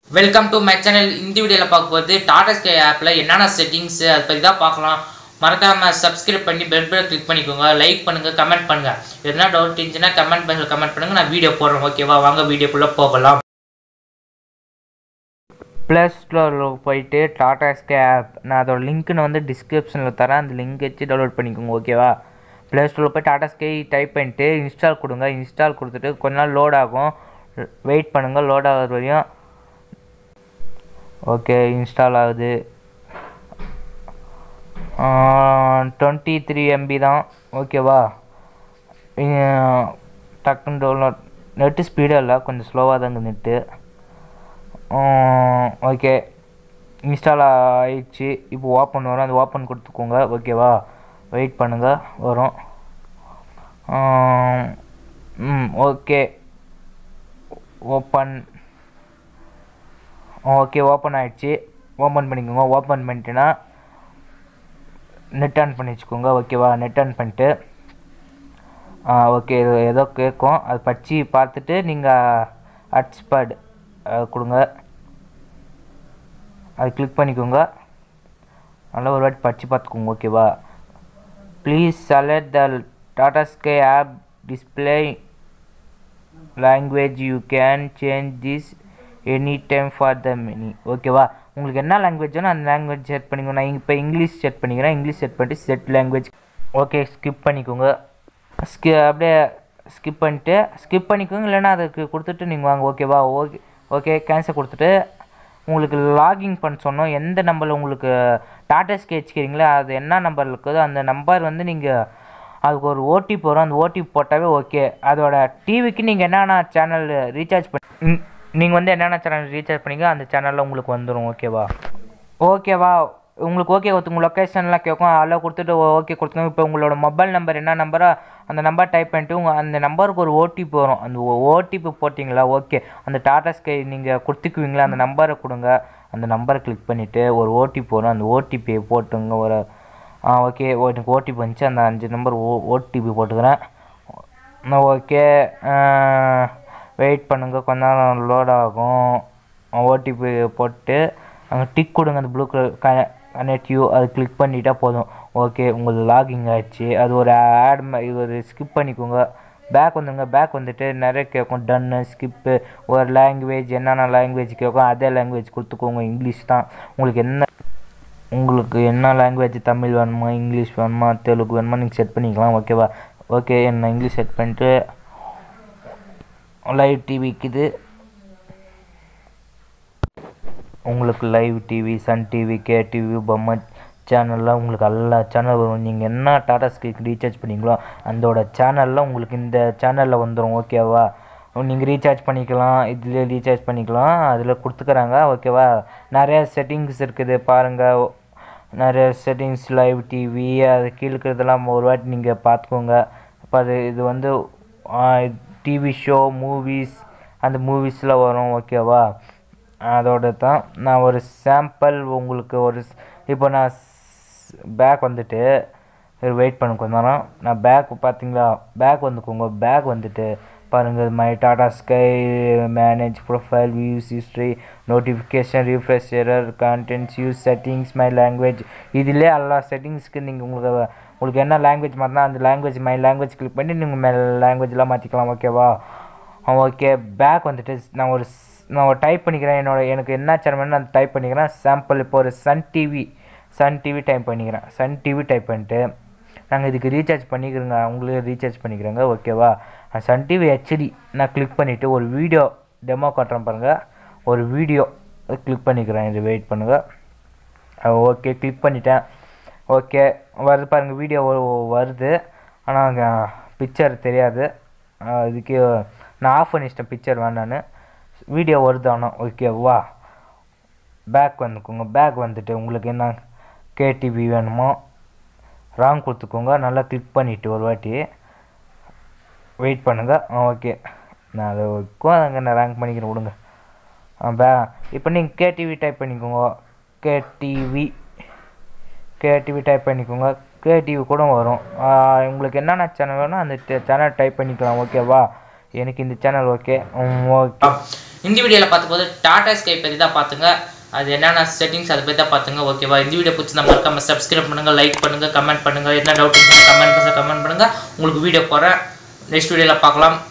welcome to my channel இந்த வீடியோவில் பார்க்க போகிறது டாடா ஸ்கை ஆப்பில் என்னென்ன செட்டிங்ஸு அதை பற்றி தான் பார்க்கலாம் மறக்காமல் சப்ஸ்கிரைப் பண்ணி பெல் பட்டன் கிளிக் பண்ணிக்கோங்க லைக் பண்ணுங்கள் கமெண்ட் பண்ணுங்கள் எதனா டவுட் இருந்துச்சுன்னா கமெண்ட் பாக்ஸில் கமெண்ட் பண்ணுங்கள் நான் வீடியோ போடுறேன் ஓகேவா வாங்க வீடியோக்குள்ளே போகலாம் ப்ளே ஸ்டோரில் போயிட்டு டாடா ஸ்கை ஆப் நான் அதோட லிங்க் நான் வந்து டிஸ்கிரிப்ஷனில் தரேன் அந்த லிங்க் வச்சு டவுன்லோட் பண்ணிக்கோங்க ஓகேவா ப்ளே ஸ்டோரில் போய் டாடா ஸ்கை டைப் பண்ணிட்டு இன்ஸ்டால் கொடுங்க இன்ஸ்டால் கொடுத்துட்டு கொஞ்ச நாள் லோட் ஆகும் வெயிட் பண்ணுங்கள் லோட் ஆகுது வரையும் ஓகே இன்ஸ்டால் ஆகுது டுவெண்ட்டி த்ரீ எம்பி தான் ஓகேவா டக்குன்னு டவுன்லோட் நெட்டு ஸ்பீடாக இல்லை கொஞ்சம் ஸ்லோவாக தாங்க நெட்டு ஓகே இன்ஸ்டால் ஆயிடுச்சு இப்போ ஓப்பன் வரும் அது ஓப்பன் கொடுத்துக்கோங்க ஓகேவா வெயிட் பண்ணுங்கள் வரும் ம் ஓகே ஓப்பன் ஓகே ஓப்பன் ஆகிடுச்சு ஓப்பன் பண்ணிக்கோங்க ஓப்பன் பண்ணிட்டேன்னா நெட் ஆன் பண்ணி வச்சுக்கோங்க ஓகேவா நெட் ஆன் பண்ணிட்டு ஓகே இது ஏதோ கேட்கும் அது படித்து பார்த்துட்டு நீங்கள் ஹட்ஸ்பாட் கொடுங்க அது கிளிக் பண்ணிக்கோங்க நல்லா ஒரு வாட்டி படித்து பார்த்துக்கோங்க ஓகேவா please select the Tata Sky app display language you can change this any time for the many ஓகேவா உங்களுக்கு என்ன லாங்குவேஜ் வேணும் அந்த லாங்குவேஜ் செட் பண்ணிக்கோங்க நான் இப்போ இங்கிலீஷ் செட் பண்ணிக்கிறேன் இங்கிலீஷ் செட் பண்ணிட்டு செட் லாங்குவேஜ் ஓகே ஸ்கிப் பண்ணிக்கோங்க ஸ்கி அப்படியே ஸ்கிப் பண்ணிட்டு ஸ்கிப் பண்ணிக்கோங்க இல்லைன்னா அதுக்கு கொடுத்துட்டு நீங்கள் வாங்க ஓகேவா ஓகே ஓகே கேன்சல் கொடுத்துட்டு உங்களுக்கு லாகின் பண்ண சொன்னோம் எந்த நம்பரில் உங்களுக்கு டாட்டா ஸ்கை வச்சுக்கிறீங்களோ அது என்ன நம்பர் இருக்குதோ அந்த நம்பர் வந்து நீங்கள் அதுக்கு ஒரு ஓடிபி வரும் அந்த ஓடிபி போட்டாவே ஓகே அதோட டிவிக்கு நீங்கள் என்னென்ன சேனல் ரீசார்ஜ் பண்ணி நீங்கள் வந்து என்னென்ன சேனல் ரீசார்ஜ் பண்ணிங்க அந்த சேனலில் உங்களுக்கு வந்துடும் ஓகேவா ஓகேவா உங்களுக்கு ஓகே உங்கள் லொக்கேஷன்லாம் கேட்கும் அதெல்லாம் கொடுத்துட்டு ஓகே கொடுத்துங்க இப்போ உங்களோட மொபைல் நம்பர் என்ன நம்பரோ அந்த நம்பர் டைப் பண்ணிட்டு உங்கள் அந்த நம்பருக்கு ஒரு ஓடிபி வரும் அந்த ஓடிபி போட்டிங்களா ஓகே அந்த டாடா ஸ்கை நீங்கள் கொடுத்துக்குவீங்களா அந்த நம்பரை கொடுங்க அந்த நம்பரை கிளிக் பண்ணிவிட்டு ஒரு ஓடிபி வரும் அந்த ஓடிபியை போட்டுங்க ஒரு ஆ ஓகே எனக்கு ஓடிபி வந்துச்சு அந்த அஞ்சு நம்பர் ஓ ஓடிபி போட்டுக்கிறேன் ஓகே வெயிட் பண்ணுங்கள் கொஞ்ச நேரம் லோட் ஆகும் ஓடிபி போட்டு அங்கே டிக் கொடுங்க அந்த ப்ளூ கலர் கனெக்ட் யூ அது கிளிக் பண்ணிட்டா போதும் ஓகே உங்களுக்கு லாகிங் ஆயிடுச்சு அது ஒரு ஆட் இது ஒரு ஸ்கிப் பண்ணிக்கோங்க பேக் வந்துங்க பேக் வந்துட்டு நிறைய கேட்கும் டன்னு ஸ்கிப்பு ஒரு லாங்குவேஜ் என்னென்ன லாங்குவேஜ் கேட்கும் அதே லாங்குவேஜ் கொடுத்துக்கோங்க இங்கிலீஷ் தான் உங்களுக்கு என்ன உங்களுக்கு என்ன லாங்குவேஜ் தமிழ் வேணுமா இங்கிலீஷ் வேணுமா தெலுங்கு வேணுமா நீங்கள் செட் பண்ணிக்கலாம் ஓகேவா ஓகே என்ன இங்கிலீஷ் செட் பண்ணிட்டு லைவ் டிவிக்குது உங்களுக்கு live TV Sun TV K TV பொம்மை சேனல்லாம் உங்களுக்கு எல்லா சேனல் வரும் நீங்கள் என்ன டாடா ஸ்கைக்கு ரீசார்ஜ் பண்ணீங்களோ அந்தோட சேனலில் உங்களுக்கு இந்த சேனலில் வந்துடும் ஓகேவா நீங்கள் ரீசார்ஜ் பண்ணிக்கலாம் இதில் ரீசார்ஜ் பண்ணிக்கலாம் அதில் கொடுத்துக்குறாங்க ஓகேவா நிறைய செட்டிங்ஸ் இருக்குது பாருங்கள் நிறைய செட்டிங்ஸ் லைவ் டிவி அது கீழே இருக்கிறதெல்லாம் ஒரு வாட்டி நீங்கள் பார்த்துக்கோங்க இப்போ அது இது வந்து டிவி ஷோ மூவிஸ் அந்த மூவிஸில் வரும் ஓகேவா அதோட தான் நான் ஒரு சாம்பிள் உங்களுக்கு ஒரு இப்போ நான் பேக் வந்துட்டு வெயிட் பண்ண கொஞ்ச நேரம் நான் பேக் பார்த்தீங்களா பேக் வந்துக்கோங்க பேக் வந்துட்டு பாருங்கள் my Tata Sky manage profile views history notification refresh error contents use settings my language இதிலே எல்லா செட்டிங்ஸ்க்கு நீங்கள் உங்களுக்கு உங்களுக்கு என்ன லாங்குவேஜ் மாற்றினா அந்த லாங்குவேஜ் மை லாங்குவேஜ் கிளிக் பண்ணி நீங்கள் மே லாங்குவேஜ்லாம் மாற்றிக்கலாம் ஓகேவா ஓகே பேக் வந்துட்டு நான் ஒரு நான் ஒரு டைப் பண்ணிக்கிறேன் என்னோட எனக்கு என்ன சேனல் நான் டைப் பண்ணிக்கிறேன் சாம்பிள் இப்போ ஒரு Sun TV Sun TV type பண்ணிக்கிறேன் சன் டிவி டைப் பண்ணிட்டு நாங்கள் இதுக்கு ரீசார்ஜ் பண்ணிக்கிறோங்க அவங்களே ரீசார்ஜ் பண்ணிக்கிறோங்க ஓகேவா சன் டிவி ஹெச்டி நான் கிளிக் பண்ணிவிட்டு ஒரு வீடியோ டெமோ காட்டுறேன் பாருங்கள் ஒரு வீடியோ கிளிக் பண்ணிக்கிறேன் இது வெயிட் பண்ணுங்கள் ஓகே கிளிக் பண்ணிட்டேன் ஓகே வருது பாருங்கள் வீடியோ வருது ஆனால் பிக்சர் தெரியாது இதுக்கு நான் ஆஃப் பண்ணிச்சிட்டேன் பிக்சர் வேண்டான்னு வீடியோ வருது ஆனால் ஓகேவா பேக் வந்துக்கோங்க பேக் வந்துட்டு உங்களுக்கு என்ன கேடிவி வேணுமோ ராங் கொடுத்துக்கோங்க நல்லா கிளிக் பண்ணிவிட்டு ஒரு வாட்டி வெயிட் பண்ணுங்கள் ஓகே நான் அதை அங்கே நான் ரேங்க் பண்ணிக்கிறேன் விடுங்க பே இப்போ நீங்கள் கேடிவி டைப் பண்ணிக்கோங்க கேடிவி கேடிவி டைப் பண்ணிக்கோங்க கேடிவி கூட வரும் உங்களுக்கு என்னென்ன சேனல் வேணும் அந்த சேனல் டைப் பண்ணிக்கலாம் ஓகேவா எனக்கு இந்த சேனல் ஓகே ஓகே இந்த வீடியோவில் பார்த்தபோது டாடா ஸ்கை பற்றி தான் பார்த்துங்க அது என்னென்ன செட்டிங்ஸ் அதை பற்றி தான் பார்த்துங்க ஓகேவா இந்த வீடியோ பிடிச்சி மறக்காம சப்ஸ்கிரைப் பண்ணுங்கள் லைக் பண்ணுங்கள் கமெண்ட் பண்ணுங்கள் என்ன டவுட் கமெண்ட் பண்ணுங்கள் கமெண்ட் பண்ணுங்கள் உங்களுக்கு வீடியோ போகிறேன் நெக்ஸ்ட் வீடியோவில் பார்க்கலாம்